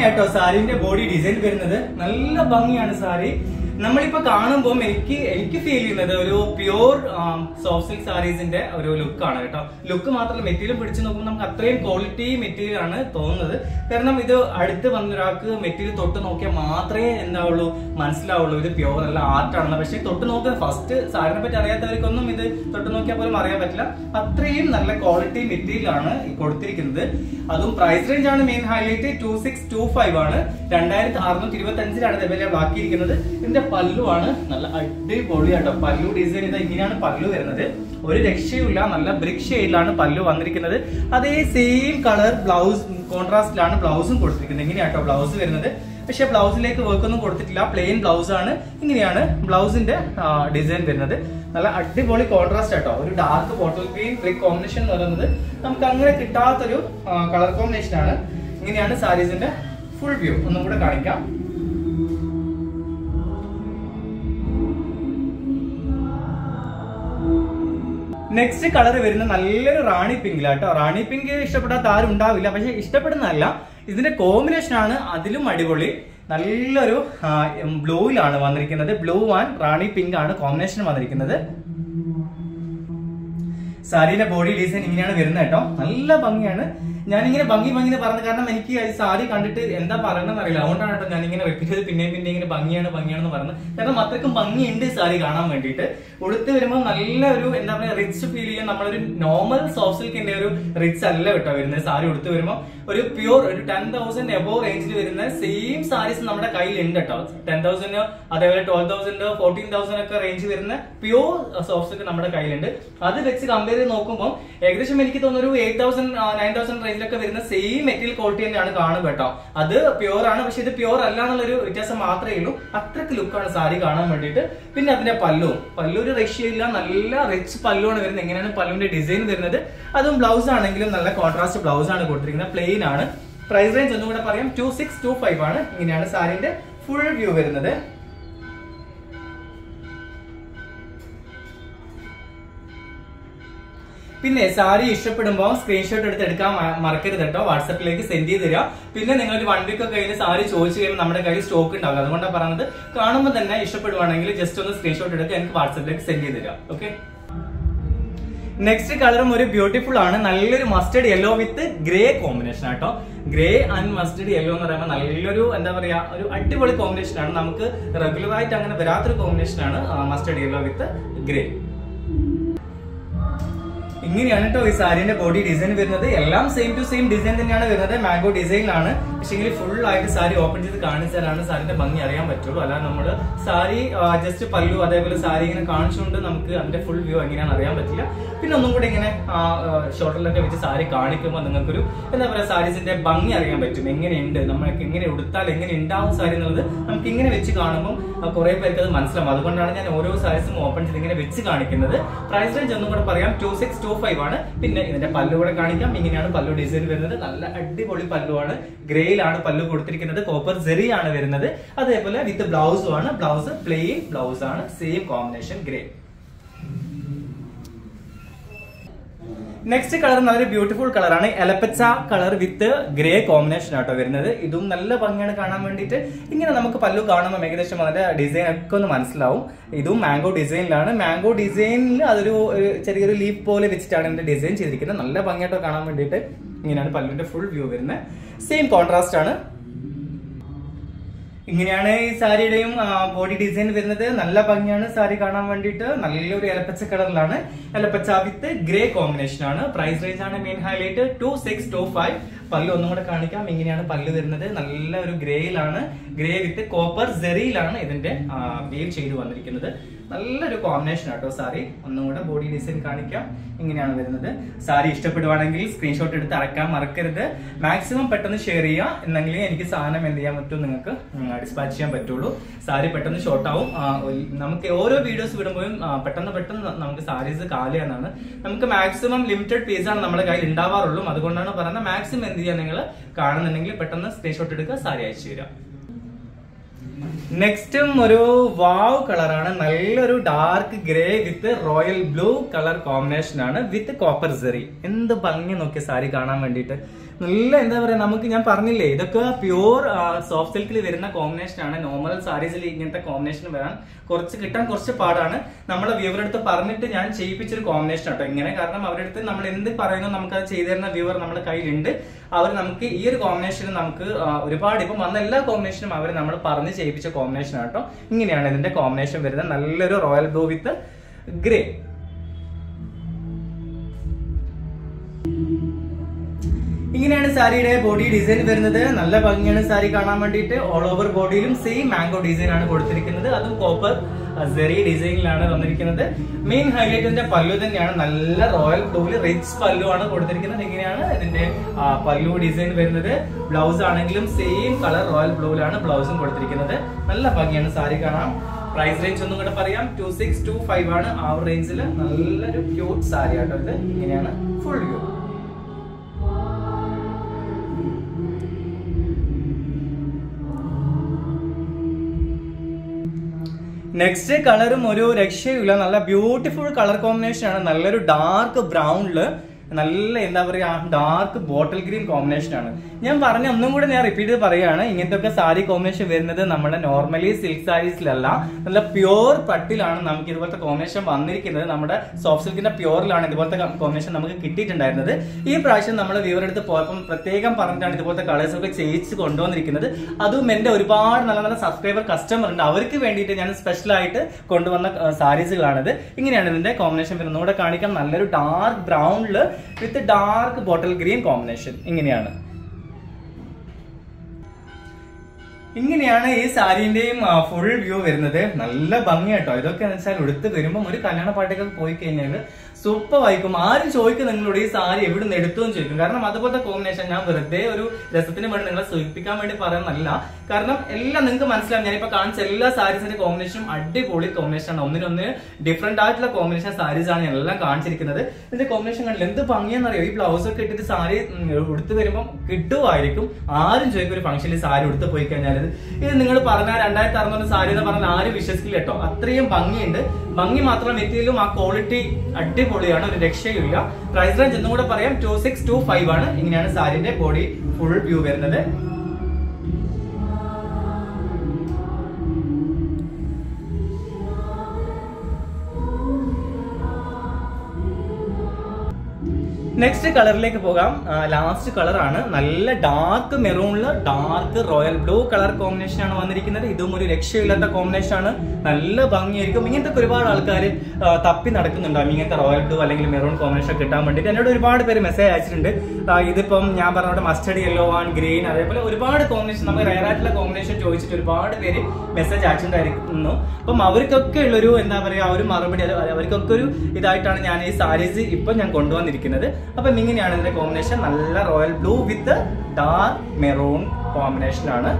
ഇങ്ങനെയാട്ടോ സാരിന്റെ body design വരുന്നത് നല്ല ഭംഗിയാണ് സാരി നമ്മളിപ്പോ കാണുമ്പോൾ എനിക്ക് എനിക്ക് ഫീൽ ചെയ്യുന്നത് ഒരു പ്യൂർ സോഫ്റ്റ് സിൽക്ക് സാരീസിന്റെ ഒരു ലുക്കാണ് കേട്ടോ ലുക്ക് മാത്രമല്ല മെറ്റീരിയൽ പിടിച്ചു നോക്കുമ്പോൾ നമുക്ക് അത്രയും ക്വാളിറ്റി മെറ്റീരിയൽ ആണ് തോന്നുന്നത് കാരണം ഇത് അടുത്ത് വന്ന ഒരാൾക്ക് മെറ്റീരിയൽ തൊട്ട് നോക്കിയാൽ മാത്രമേ എന്താവുള്ളൂ മനസ്സിലാവുള്ളൂ ഇത് പ്യൂർ അല്ല ആർട്ടാണെന്ന് പക്ഷെ തൊട്ട് നോക്കുന്ന ഫസ്റ്റ് സാരിനെ പറ്റി അറിയാത്തവർക്കൊന്നും ഇത് തൊട്ട് നോക്കിയാൽ പോലും അറിയാൻ പറ്റില്ല അത്രയും നല്ല ക്വാളിറ്റി മെറ്റീരിയൽ ആണ് ഈ കൊടുത്തിരിക്കുന്നത് അതും പ്രൈസ് റേഞ്ച് ആണ് main highlight two six two five ആണ് രണ്ടായിരത്തി അറുന്നൂറ്റി ഇരുപത്തി അഞ്ചിലാണ് ഇത് അവൈലബിൾ ആക്കിയിരിക്കുന്നത് ഇതിന്റെ പല്ലു ആണ് നല്ല അടിപൊളിയാട്ടോ പല്ലു ഡിസൈൻ ഇത് ഇങ്ങനെയാണ് പല്ലു വരുന്നത് ഒരു രക്ഷയുമില്ല നല്ല ബ്രിക് ഷെയ്ഡിലാണ് പല്ലു വന്നിരിക്കുന്നത് അതേ സെയിം കളർ ബ്ലൗസ് കോൺട്രാസ്റ്റിലാണ് ബ്ലൗസും കൊടുത്തിരിക്കുന്നത് ഇങ്ങനെയാട്ടോ ബ്ലൗസ് വരുന്നത് പക്ഷെ ബ്ലൗസിലേക്ക് വർക്ക് ഒന്നും കൊടുത്തിട്ടില്ല പ്ലെയിൻ ബ്ലൗസ് ആണ് ഇങ്ങനെയാണ് ബ്ലൗസിന്റെ ഡിസൈൻ വരുന്നത് നല്ല അടിപൊളി കോൺട്രാസ്റ്റ് ആട്ടോ ഒരു dark bottle green brick combination എന്ന് പറയുന്നത് നമുക്ക് അങ്ങനെ കിട്ടാത്തൊരു കളർ കോമ്പിനേഷൻ ആണ് ഇങ്ങനെയാണ് സാരീസിന്റെ ഫുൾ വ്യൂ ഒന്നും കൂടെ കാണിക്കാം നെക്സ്റ്റ് കളർ വരുന്ന നല്ലൊരു റാണി പിങ്കിലാട്ടോ റാണി പിങ്ക് ഇഷ്ടപ്പെടാത്ത ആരും ഉണ്ടാവില്ല പക്ഷെ ഇഷ്ടപ്പെടുന്നതല്ല ഇതിന്റെ കോമ്പിനേഷൻ ആണ് അതിലും അടിപൊളി നല്ലൊരു ബ്ലൂയിലാണ് വന്നിരിക്കുന്നത് ബ്ലൂ ആൻഡ് റാണി പിങ്ക് ആണ് കോമ്പിനേഷൻ വന്നിരിക്കുന്നത് സാരിയുടെ ബോഡി ഡിസൈൻ ഇങ്ങനെയാണ് വരുന്നത് കേട്ടോ നല്ല ഭംഗിയാണ് ഞാനിങ്ങനെ ഭംഗി ഭംഗി എന്ന് പറഞ്ഞത് കാരണം എനിക്ക് ഈ സാരി കണ്ടിട്ട് എന്താ പറയണമെന്ന് അറിയില്ല അതുകൊണ്ടാണ് കേട്ടോ ഞാനിങ്ങനെ റിപ്പീറ്റ് ചെയ്ത് പിന്നെയും പിന്നെ ഇങ്ങനെ ഭംഗിയാണ് ഭംഗിയാണെന്ന് പറയുന്നത് കാരണം അത്രയ്ക്കും ഭംഗിയുണ്ട് ഈ സാരി കാണാൻ വേണ്ടിയിട്ട് ഉടുത്ത് വരുമ്പോൾ നല്ല ഒരു എന്താ പറയുക റിച്ച് ഫീൽ ചെയ്യാൻ നമ്മളൊരു നോർമൽ സോഫ്റ്റ് സിൽക്കിന്റെ ഒരു റിച്ച് അല്ല കേട്ടോ വരുന്നത് സാരി ഉടുത്ത് വരുമ്പോൾ ഒരു പ്യൂർ ഒരു ടെൻ തൗസൻഡ് എബോ റേഞ്ചിൽ വരുന്ന സെയിം സാരീസ് നമ്മുടെ കയ്യിൽ ഉണ്ട് കേട്ടോ ടെൻ തൗസൻഡ് അതേപോലെ ട്വൽവ് തൗസൻഡ് ഫോർട്ടീൻ തൗസൻഡ് ഒക്കെ റേഞ്ച് വരുന്ന പ്യൂർ സോഫ്റ്റ് സിൽക്ക് നമ്മുടെ കയ്യിലുണ്ട് അത് വെച്ച് കമ്പയർ ചെയ്ത് നോക്കുമ്പോൾ ഏകദേശം എനിക്ക് തോന്നുന്നു ഒരു എയ്റ്റ് തൗസൻഡ് നയൻ തൗസൻഡ് റേഞ്ചിലൊക്കെ വരുന്ന സെയിം മെറ്റീരിയൽ ക്വാളിറ്റി തന്നെയാണ് കാണുക കേട്ടോ അത് പ്യൂർ ആണ് പക്ഷെ ഇത് പ്യൂർ അല്ല എന്നുള്ളൊരു വ്യത്യാസം മാത്രമേ ഉള്ളൂ അത്രക്ക് ലുക്കാണ് സാരി കാണാൻ വേണ്ടിയിട്ട് പിന്നെ അതിന്റെ പല്ലുവും പല്ലു ഒരു രക്ഷയില്ല നല്ല റിച്ച് പല്ലുവാണ് വരുന്നത് എങ്ങനെയാണ് പല്ലുവിന്റെ ഡിസൈൻ വരുന്നത് അതും ബ്ലൗസ് ആണെങ്കിലും നല്ല കോൺട്രാസ്റ്റ് ബ്ലൗസ് ആണ് കൊടുത്തിരിക്കുന്നത് പ്ലെയിൻ ആണ് പ്രൈസ് റേഞ്ച് ഒന്നും കൂടെ പറയാം ടു സിക്സ് ടു ഫൈവ് ആണ് ഇങ്ങനെയാണ് സാരിന്റെ ഫുൾ വ്യൂ വരുന്നത് പിന്നെ സാരി ഇഷ്ടപ്പെടുമ്പോൾ സ്ക്രീൻഷോട്ട് എടുത്ത് എടുക്കാൻ മ- മറക്കരുത് കേട്ടോ വാട്സപ്പിലേക്ക് സെൻഡ് ചെയ്ത് തരിക പിന്നെ നിങ്ങൾ ഒരു വൺ വീക്ക് ഒക്കെ കഴിഞ്ഞ് സാരി ചോദിച്ചു കഴിയുമ്പോൾ നമ്മുടെ കയ്യിൽ സ്റ്റോക്ക് ഉണ്ടാവില്ല അതുകൊണ്ടാണ് പറയുന്നത് കാണുമ്പോൾ തന്നെ ഇഷ്ടപ്പെടുവാണെങ്കിൽ ജസ്റ്റ് ഒന്ന് സ്ക്രീൻഷോട്ട് എടുത്ത് എനിക്ക് വാട്സപ്പിലേക്ക് സെൻഡ് ചെയ്ത് തരിക ഓക്കെ നെക്സ്റ്റ് കളറും ഒരു ബ്യൂട്ടിഫുൾ ആണ് നല്ലൊരു mustard yellow with grey combination ആട്ടോ ഗ്രേ ആൻഡ് മസ്റ്റർഡ് യെല്ലോ എന്ന് പറയുമ്പോൾ നല്ലൊരു എന്താ പറയാ ഒരു അടിപൊളി കോമ്പിനേഷൻ ആണ് നമുക്ക് റെഗുലർ ആയിട്ട് അങ്ങനെ വരാത്തൊരു കോമ്പിനേഷൻ ആണ് മസ്റ്റർഡ് യെല്ലോ വിത്ത് ഗ്രേ ഇങ്ങനെയാണ് കേട്ടോ ഈ സാരിന്റെ ബോഡി ഡിസൈൻ വരുന്നത് എല്ലാം സെയിം ടു സെയിം ഡിസൈൻ തന്നെയാണ് വരുന്നത് മാംഗോ ഡിസൈനിലാണ് പക്ഷെങ്കിൽ ഫുൾ ആയിട്ട് സാരി ഓപ്പൺ ചെയ്ത് കാണിച്ചാലാണ് സാരിന്റെ ഭംഗി അറിയാൻ പറ്റുള്ളൂ അല്ലാതെ നമ്മള് സാരി ജസ്റ്റ് പല്ലു അതേപോലെ സാരി ഇങ്ങനെ കാണിച്ചുകൊണ്ട് നമുക്ക് അതിന്റെ ഫുൾ വ്യൂ എങ്ങനെയാണെന്ന് അറിയാൻ പറ്റില്ല പിന്നെ ഒന്നും കൂടെ ഇങ്ങനെ ഷോൾഡറിലൊക്കെ വെച്ച് സാരി കാണിക്കുമ്പോൾ നിങ്ങൾക്കൊരു എന്താ പറയാ സാരീസിന്റെ ഭംഗി അറിയാൻ പറ്റും എങ്ങനെയുണ്ട് നമ്മൾക്ക് എങ്ങനെ ഉടുത്താൽ എങ്ങനെ ഉണ്ടാവും സാരി എന്നുള്ളത് നമുക്ക് ഇങ്ങനെ വെച്ച് കാണുമ്പോൾ കുറെ പേർക്ക് അത് മനസ്സിലാവും അതുകൊണ്ടാണ് ഞാൻ ഓരോ സാരീസും ഓപ്പൺ ചെയ്ത് ഇങ്ങനെ വെച്ച് കാണിക്കുന്നത് പ്രൈസ് റേഞ്ച് ഒന്നും കൂടെ പറയാം ടു സിക്സ് ടു ഫൈവ് ആണ് പിന്നെ ഇതിന്റെ പല്ലു കൂടെ കാണിക്കാം ഇങ്ങനെയാണ് പല്ലു ഡിസൈൻ വരുന്നത് നല്ല അടിപൊളി പല്ലുവാണ് ഗ്രേയിലാണ് പല്ലു കൊടുത്തിരിക്കുന്നത് കോപ്പർ ജെറി ആണ് വരുന്നത് അതേപോലെ വിത്ത് ബ്ലൗസും ആണ് ബ്ലൗസ് പ്ലെയിൻ ബ്ലൗസ് ആണ് same combination grey next colour നല്ലൊരു ബ്യൂട്ടിഫുൾ കളറാണ് എലപ്പച്ച കളർ വിത്ത് ഗ്രേ കോമ്പിനേഷൻ ആട്ടോ വരുന്നത് ഇതും നല്ല ഭംഗിയാണ് കാണാൻ വേണ്ടിയിട്ട് ഇങ്ങനെ നമുക്ക് പല്ലു കാണുമ്പോൾ ഏകദേശം അതിന്റെ ഡിസൈൻ ഒക്കെ ഒന്ന് മനസ്സിലാവും ഇതും മാംഗോ ഡിസൈനിലാണ് മാംഗോ ഡിസൈനിൽ അതൊരു ഒരു ചെറിയൊരു ലീഫ് പോലെ വെച്ചിട്ടാണ് ഇതിന്റെ ഡിസൈൻ ചെയ്തിരിക്കുന്നത് നല്ല ഭംഗിയായിട്ടോ കാണാൻ വേണ്ടിയിട്ട് ഇങ്ങനെയാണ് പല്ലുവിന്റെ ഫുൾ വ്യൂ വരുന്നത് സെയിം കോൺട്രാസ്റ്റ് ആണ് ഇങ്ങനെയാണ് ഈ സാരിയുടെയും ബോഡി ഡിസൈൻ വരുന്നത് നല്ല ഭംഗിയാണ് സാരി കാണാൻ വേണ്ടിയിട്ട് നല്ലൊരു ഇലപ്പച്ച കളറിലാണ് ഇലപ്പച്ച വിത്ത് ഗ്രേ കോമ്പിനേഷൻ ആണ് പ്രൈസ് റേഞ്ച് ആണ് main highlight two six two five പല്ല് ഒന്നും കൂടെ കാണിക്കാം ഇങ്ങനെയാണ് പല്ല് വരുന്നത് നല്ല ഒരു ഗ്രേയിലാണ് ഗ്രേ വിത്ത് കോപ്പർ ജെറിയിലാണ് ഇതിന്റെ വേവ് ചെയ്ത് വന്നിരിക്കുന്നത് നല്ലൊരു കോമ്പിനേഷൻ ആട്ടോ സാരി ഒന്നും കൂടെ ബോഡി ഡിസൈൻ കാണിക്കാം ഇങ്ങനെയാണ് വരുന്നത് സാരി ഇഷ്ടപ്പെടുവാണെങ്കിൽ സ്ക്രീൻഷോട്ട് എടുത്ത് അറക്കാൻ മറക്കരുത് മാക്സിമം പെട്ടെന്ന് ഷെയർ ചെയ്യുക എന്നെങ്കിലും എനിക്ക് സാധനം എന്ത് ചെയ്യാൻ പറ്റും നിങ്ങൾക്ക് ഡിസ്പാച്ച് ചെയ്യാൻ പറ്റുള്ളൂ സാരി പെട്ടെന്ന് ഷോർട്ട് ആവും ആ, ഒരു- നമുക്ക് ഓരോ വീഡിയോസ് വിടുമ്പോഴും ആ, പെട്ടെന്ന് പെട്ടെന്ന് നമുക്ക് സാരീസ് കാലിയാണെന്നാണ് നമുക്ക് മാക്സിമം ലിമിറ്റഡ് പീസ് ആണ് നമ്മുടെ കയ്യിൽ ഉണ്ടാവാറുള്ളൂ അതുകൊണ്ടാണ് പറയുന്നത് മാക്സിമം എന്ത് ചെയ്യാൻ നിങ്ങൾ കാണുന്നുണ്ടെങ്കിൽ പെട്ടെന്ന് സ്ക്രീൻഷോട്ട് എടുക്കുക സാരി അയച്ചു തരാം നെക്സ്റ്റും ഒരു വാവ് കളറാണ് നല്ലൊരു dark grey with royal blue colour combination ആണ് വിത്ത് കോപ്പർ സെറി എന്ത് ഭംഗി നോക്കിയ സാരി കാണാൻ വേണ്ടിയിട്ട് നല്ല എന്താ പറയാ നമുക്ക് ഞാൻ പറഞ്ഞില്ലേ ഇതൊക്കെ പ്യൂർ സോഫ്റ്റ് സിൽക്കിൽ വരുന്ന കോമ്പിനേഷൻ ആണ് നോർമൽ സാരീസിൽ ഇങ്ങനത്തെ കോമ്പിനേഷൻ വരാൻ കുറച്ച് കിട്ടാൻ കുറച്ച് പാടാണ് നമ്മളെ വ്യൂവറുടെ അടുത്ത് പറഞ്ഞിട്ട് ഞാൻ ചെയ്യിപ്പിച്ചൊരു കോമ്പിനേഷൻ കേട്ടോ ഇങ്ങനെ കാരണം അവരുടെ അടുത്ത് നമ്മൾ എന്ത് പറയുന്നു നമുക്ക് അത് ചെയ്തു തരുന്ന വ്യൂവർ നമ്മുടെ കയ്യിലുണ്ട് അവർ നമുക്ക് ഈ ഒരു കോമ്പിനേഷൻ നമുക്ക് ആ, ഒരുപാട് ഇപ്പം വന്ന എല്ലാ കോമ്പിനേഷനും അവർ നമ്മൾ പറഞ്ഞ് ചെയ്യിപ്പിച്ച കോമ്പിനേഷൻ ആട്ടോ ഇങ്ങനെയാണ് ഇതിന്റെ കോമ്പിനേഷൻ വരുന്നത് നല്ലൊരു റോയൽ ബ്ലൂ വിത്ത് ഗ്രേ ഇങ്ങനെയാണ് സാരിയുടെ ബോഡി ഡിസൈൻ വരുന്നത് നല്ല ഭംഗിയാണ് സാരി കാണാൻ വേണ്ടിയിട്ട് ഓൾ ഓവർ ബോഡിയിലും സെയിം മാംഗോ ഡിസൈൻ ആണ് കൊടുത്തിരിക്കുന്നത് അതും കോപ്പർ സെറി ഡിസൈനിലാണ് വന്നിരിക്കുന്നത് മെയിൻ ഹൈലൈറ്റിന്റെ പല്ലു തന്നെയാണ് നല്ല റോയൽ ബ്ലൂവിൽ റിച്ച് പല്ലു ആണ് കൊടുത്തിരിക്കുന്നത് ഇങ്ങനെയാണ് ഇതിന്റെ ആ, പല്ലു ഡിസൈൻ വരുന്നത് ബ്ലൗസ് ആണെങ്കിലും സെയിം കളർ റോയൽ ബ്ലൂവിലാണ് ബ്ലൗസും കൊടുത്തിരിക്കുന്നത് നല്ല ഭംഗിയാണ് സാരി കാണാം പ്രൈസ് റേഞ്ച് ഒന്നും കൂടെ പറയാം ടു സിക്സ് ടു ഫൈവ് ആണ് ആ റേഞ്ചിൽ നല്ലൊരു ക്യൂട്ട് സാരി ആട്ടോ ഇത് ഇങ്ങനെയാണ് ഫുൾ വ്യൂ നെക്സ്റ്റ് കളറും ഒരു രക്ഷയുമില്ല നല്ല ബ്യൂട്ടിഫുൾ കളർ കോമ്പിനേഷൻ ആണ് നല്ലൊരു ഡാർക്ക് ബ്രൗണില് നല്ല എന്താ പറയാ ഡാർക്ക് ബോട്ടിൽ ഗ്രീൻ കോമ്പിനേഷൻ ആണ് ഞാൻ പറഞ്ഞ ഒന്നും കൂടെ ഞാൻ റിപ്പീറ്റ് ചെയ്ത് പറയുകയാണ് ഇങ്ങനത്തെ ഒക്കെ സാരി കോമ്പിനേഷൻ വരുന്നത് നമ്മുടെ നോർമലി സിൽക്ക് സാരീസിലല്ല നല്ല പ്യോർ പട്ടിലാണ് നമുക്ക് ഇതുപോലത്തെ കോമ്പിനേഷൻ വന്നിരിക്കുന്നത് നമ്മുടെ സോഫ്റ്റ് സിൽക്കിന്റെ പ്യോറിലാണ് ഇതുപോലത്തെ കോമ്പിനേഷൻ നമുക്ക് കിട്ടിയിട്ടുണ്ടായിരുന്നത് ഈ പ്രാവശ്യം നമ്മൾ വ്യൂവർ എടുത്ത് പോയപ്പം പ്രത്യേകം പറഞ്ഞിട്ടാണ് ഇതുപോലത്തെ കളേഴ്സ് ഒക്കെ ചെയ്യിച്ച് കൊണ്ടുവന്നിരിക്കുന്നത് അതും എന്റെ ഒരുപാട് നല്ല നല്ല സബ്സ്ക്രൈബർ കസ്റ്റമർ ഉണ്ട് അവർക്ക് വേണ്ടിയിട്ട് ഞാൻ സ്പെഷ്യൽ ആയിട്ട് കൊണ്ടുവന്ന സാരീസുകളാണിത് ഇങ്ങനെയാണ് ഇതിന്റെ കോമ്പിനേഷൻ വരുന്നത് ഒന്നുകൂടെ കാണിക്കാം നല്ലൊരു ഡാർക്ക് ബ്രൗണില് with dark bottle green combination ഇങ്ങനെയാണ് ഇങ്ങനെയാണ് ഈ സാരീന്റെയും ഫുൾ വ്യൂ വരുന്നത് നല്ല ഭംഗിയാട്ടോ ഇതൊക്കെ എന്ന് വെച്ചാൽ ഉടുത്ത് വരുമ്പോൾ ഒരു കല്യാണ പാർട്ടിക്കൊക്കെ പോയി കഴിഞ്ഞാൽ സൂപ്പർ വായിക്കും ആരും ചോദിക്കും നിങ്ങളോട് ഈ സാരി എവിടെ നിന്ന് എടുത്തു എന്ന് ചോദിക്കും കാരണം അതുപോലത്തെ കോമ്പിനേഷൻ ഞാൻ വെറുതെ ഒരു രസത്തിന് വേണ്ടി നിങ്ങളെ സൂചിപ്പിക്കാൻ വേണ്ടി പറയുന്നതല്ല കാരണം എല്ലാം നിങ്ങൾക്ക് മനസ്സിലാവും ഞാനിപ്പോ കാണിച്ച എല്ലാ സാരീസിന്റെ കോമ്പിനേഷനും അടിപൊളി കോമ്പിനേഷൻ ആണ് ഒന്നിനൊന്ന് ഡിഫറെന്റ് ആയിട്ടുള്ള കോമ്പിനേഷൻ സാരീസ് ആണ് ഞാൻ എല്ലാം കാണിച്ചിരിക്കുന്നത് ഇതിന്റെ കോമ്പിനേഷൻ കണ്ടില്ല എന്ത് ഭംഗിയാണെന്നറിയോ ഈ ബ്ലൗസ് ഒക്കെ ഇട്ടിട്ട് സാരി ഉടുത്ത് വരുമ്പോൾ കിട്ടുമായിരിക്കും ആരും ചോദിക്കും ഒരു ഫംഗ്ഷനിൽ സാരി ഉടുത്ത് പോയി കഴിഞ്ഞാൽ ഇത് ഇത് നിങ്ങൾ പറഞ്ഞ രണ്ടായിരത്തി അറുന്നൂറ് സാരി എന്ന് പറഞ്ഞാൽ ആരും വിശ്വസിക്കില്ല കേട്ടോ അത്രയും ഭംഗിയുണ്ട് ഭംഗി മാത്രം മെറ്റീരിയലും ആ ക്വാളിറ്റി അടിപൊളിയാണ് ഒരു രക്ഷയില്ല പ്രൈസ് റേഞ്ച് എന്നും കൂടെ പറയാം ടു സിക്സ് ടു ഫൈവ് ആണ് ഇങ്ങനെയാണ് സാരിന്റെ ബോഡി ഫുൾ വ്യൂ വരുന്നത് നെക്സ്റ്റ് കളറിലേക്ക് പോകാം ലാസ്റ്റ് കളറാണ് നല്ല ഡാർക്ക് മെറൂണില് dark royal blue colour combination ആണ് വന്നിരിക്കുന്നത് ഇതും ഒരു രക്ഷയില്ലാത്ത കോമ്പിനേഷൻ ആണ് നല്ല ഭംഗിയായിരിക്കും ഇങ്ങനത്തെ ഒരുപാട് ആൾക്കാർ തപ്പി നടക്കുന്നുണ്ടാവും ഇങ്ങനത്തെ റോയൽ ബ്ലൂ അല്ലെങ്കിൽ മെറൂൺ കോമ്പിനേഷൻ കിട്ടാൻ വേണ്ടിയിട്ട് എന്നോട് ഒരുപാട് പേര് മെസ്സേജ് അയച്ചിട്ടുണ്ട് ആ, ഇതിപ്പം ഞാൻ പറഞ്ഞ മസ്റ്റർഡ് യെല്ലോ ആൻഡ് ഗ്രീൻ അതേപോലെ ഒരുപാട് കോമ്പിനേഷൻ നമുക്ക് റയർ ആയിട്ടുള്ള കോമ്പിനേഷൻ ചോദിച്ചിട്ട് ഒരുപാട് പേര് മെസ്സേജ് അയച്ചിട്ടുണ്ടായിരിക്കുന്നു അപ്പം അവർക്കൊക്കെ ഉള്ളൊരു എന്താ പറയാ ഒരു മറുപടി അത് അവർക്കൊക്കെ ഒരു ഇതായിട്ടാണ് ഞാൻ ഈ സാരീസ് ഇപ്പൊ ഞാൻ കൊണ്ടുവന്നിരിക്കുന്നത് അപ്പം ഇങ്ങനെയാണ് ഇതിന്റെ കോമ്പിനേഷൻ നല്ല royal blue with dark maroon combination ആണ്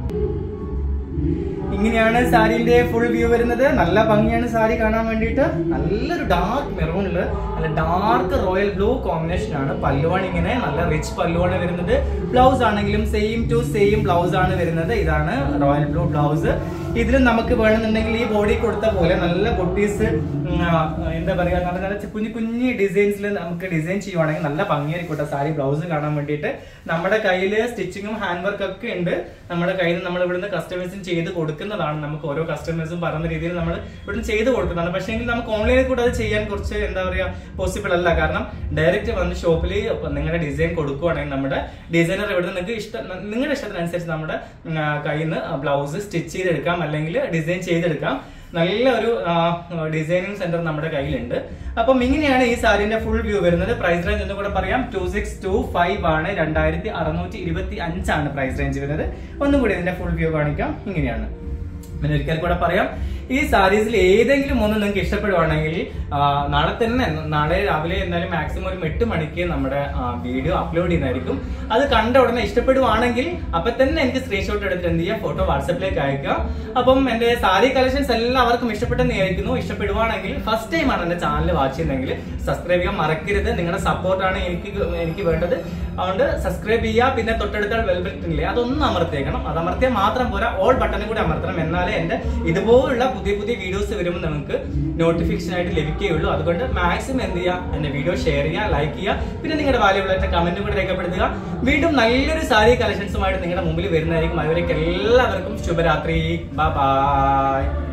ഇങ്ങനെയാണ് സാരിന്റെ ഫുൾ വ്യൂ വരുന്നത് നല്ല ഭംഗിയാണ് സാരി കാണാൻ വേണ്ടിയിട്ട് നല്ലൊരു ഡാർക്ക് മെറൂണില് നല്ല ഡാർക്ക് റോയൽ ബ്ലൂ കോമ്പിനേഷൻ ആണ് പല്ലുവാണ് ഇങ്ങനെ നല്ല റിച്ച് പല്ലുവാണ് വരുന്നത് ബ്ലൗസ് ആണെങ്കിലും സെയിം ടു സെയിം ബ്ലൗസ് ആണ് വരുന്നത് ഇതാണ് റോയൽ ബ്ലൂ ബ്ലൗസ് ഇതിൽ നമുക്ക് വേണമെന്നുണ്ടെങ്കിൽ ഈ ബോഡി കൊടുത്ത പോലെ നല്ല ബൊട്ടീസ് എന്താ പറയാ നല്ല നല്ല കുഞ്ഞു കുഞ്ഞു ഡിസൈൻസിൽ നമുക്ക് ഡിസൈൻ ചെയ്യുവാണെങ്കിൽ നല്ല ഭംഗിയായിരിക്കും സാരി ബ്ലൗസ് കാണാൻ വേണ്ടിയിട്ട് നമ്മുടെ കയ്യിൽ സ്റ്റിച്ചിങ്ങും ഹാൻഡ് വർക്ക് ഒക്കെ ഉണ്ട് നമ്മുടെ കയ്യിൽ നമ്മൾ ഇവിടുന്ന് കസ്റ്റമേഴ്സിന് ചെയ്ത് കൊടുക്കുന്നതാണ് നമുക്ക് ഓരോ കസ്റ്റമേഴ്സും പറയുന്ന രീതിയിൽ നമ്മൾ ഇവിടുന്ന് ചെയ്ത് കൊടുക്കുന്നതാണ് പക്ഷേ എങ്കിൽ നമുക്ക് ഓൺലൈനിൽ കൂടെ അത് ചെയ്യാൻ കുറച്ച് എന്താ പറയാ പോസിബിൾ അല്ല കാരണം ഡയറക്റ്റ് വന്ന് ഷോപ്പിൽ നിങ്ങളുടെ ഡിസൈൻ കൊടുക്കുവാണെങ്കിൽ നമ്മുടെ ഡിസൈനർ ഇവിടുന്ന് നിങ്ങൾക്ക് ഇഷ്ടം നിങ്ങളുടെ ഇഷ്ടത്തിനനുസരിച്ച് നമ്മുടെ ഉം, ആ, കയ്യിൽ നിന്ന് ബ്ലൗസ് സ്റ്റിച്ച് ചെയ്തെടുക്കാം അല്ലെങ്കിൽ ഡിസൈൻ ചെയ്തെടുക്കാം നല്ല ഒരു ഡിസൈനിങ് സെന്റർ നമ്മുടെ കയ്യിലുണ്ട് അപ്പം ഇങ്ങനെയാണ് ഈ സാരിന്റെ ഫുൾ വ്യൂ വരുന്നത് പ്രൈസ് റേഞ്ച് ഒന്നും കൂടെ പറയാം ടു സിക്സ് ടു ഫൈവ് ആണ് രണ്ടായിരത്തി അറുന്നൂറ്റി ഇരുപത്തി അഞ്ചാണ് പ്രൈസ് റേഞ്ച് വരുന്നത് ഒന്നും കൂടി ഇതിന്റെ ഫുൾ വ്യൂ കാണിക്കാം ഇങ്ങനെയാണ് പിന്നെ ഒരിക്കൽ കൂടെ പറയാം ഈ സാരീസിൽ ഏതെങ്കിലും ഒന്ന് നിങ്ങൾക്ക് ഇഷ്ടപ്പെടുവാണെങ്കിൽ ആ, നാളെ തന്നെ നാളെ രാവിലെ എന്തായാലും മാക്സിമം ഒരു എട്ട് മണിക്ക് നമ്മുടെ വീഡിയോ അപ്ലോഡ് ചെയ്യുന്നതായിരിക്കും അത് കണ്ട ഉടനെ ഇഷ്ടപ്പെടുവാണെങ്കിൽ അപ്പൊ തന്നെ എനിക്ക് സ്ക്രീൻഷോട്ട് എടുത്തിട്ട് എന്ത് ചെയ്യാം ഫോട്ടോ വാട്സപ്പിലേക്ക് അയക്കുക അപ്പം എന്റെ സാരി കളക്ഷൻസ് എല്ലാവർക്കും ഇഷ്ടപ്പെട്ടെന്ന് വിചാരിക്കുന്നു ഇഷ്ടപ്പെടുവാണെങ്കിൽ ഫസ്റ്റ് ടൈം ആണ് എന്റെ ചാനൽ വാച്ച് ചെയ്യുന്നതെങ്കിൽ സബ്സ്ക്രൈബ് ചെയ്യാൻ മറക്കരുത് നിങ്ങളുടെ സപ്പോർട്ടാണ് എനിക്ക് എനിക്ക് വേണ്ടത് അതുകൊണ്ട് സബ്സ്ക്രൈബ് ചെയ്യുക പിന്നെ തൊട്ടടുത്ത വെൽബെറ്റ് ഇല്ലേ അതൊന്നും അമർത്തിയേക്കണം അത് അമർത്തിയാൽ മാത്രം പോരാ ഓൾ ബട്ടണും കൂടി അമർത്തണം എന്നാലേ എന്റെ ഇതുപോലുള്ള പുതിയ പുതിയ പുതിയ വീഡിയോസ് വരുമ്പോൾ നമുക്ക് നോട്ടിഫിക്കേഷൻ ആയിട്ട് ലഭിക്കുകയുള്ളൂ അതുകൊണ്ട് മാക്സിമം എന്ത് ചെയ്യുക എന്റെ വീഡിയോ ഷെയർ ചെയ്യുക ലൈക്ക് ചെയ്യുക പിന്നെ നിങ്ങളുടെ വാല്യബിൾ ആയിട്ട് കമന്റും കൂടെ രേഖപ്പെടുത്തുക വീണ്ടും നല്ലൊരു സാരി കളക്ഷൻസുമായിട്ട് നിങ്ങളുടെ മുമ്പിൽ വരുന്നതായിരിക്കും അതുവരേക്ക് എല്ലാവർക്കും ശുഭരാത്രി ബൈ